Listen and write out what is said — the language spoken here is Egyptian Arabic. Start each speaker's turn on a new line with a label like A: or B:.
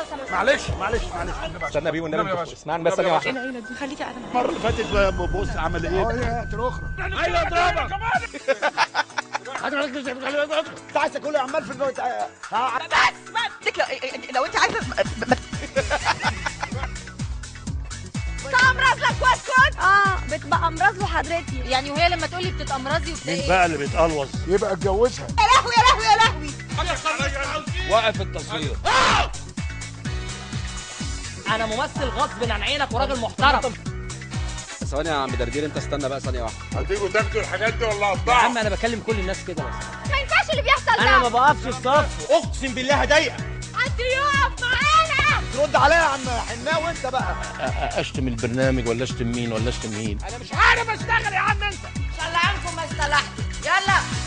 A: لو سمحت
B: معلش معلش معلش
C: استنى بيه والنبي
B: النبي يا
C: انت
B: باشا.
C: اسمعني بس ثانيه واحده
A: هنا هنا دي خليكي قاعده معايا
B: المره اللي فاتت بص عمل ايه
D: هات الاخرى
B: ايوه اضربك
D: انت عايز تاكل عمال في البيت ها
E: بس بس لو, لو انت عايزه تمرز لك واسكت
A: اه بتبقى امراض وحضرتي يعني وهي لما تقولي بتتامرزي وبتاع
B: مين بقى اللي بيتقلوص
D: يبقى اتجوزها
E: يا لهوي يا لهوي يا لهوي
C: وقف التصوير
F: انا ممثل غصب عن عينك وراجل محترم
C: ثواني يا عم دردير انت استنى بقى ثانيه واحده
B: هتيجوا تاخدوا الحاجات دي ولا
F: يا
B: اقطعها
F: عم انا بكلم كل الناس كده بس
A: ما ينفعش اللي بيحصل
F: انا ما
A: ده
F: بقفش الصف اقسم بالله هضايقك
A: حد يقف معانا
D: ترد عليا يا عم حناوي انت بقى
B: اشتم البرنامج ولا اشتم مين ولا اشتم مين
F: انا مش عارف اشتغل يا عم انت
E: شل عنكم ما استلحتوا يلا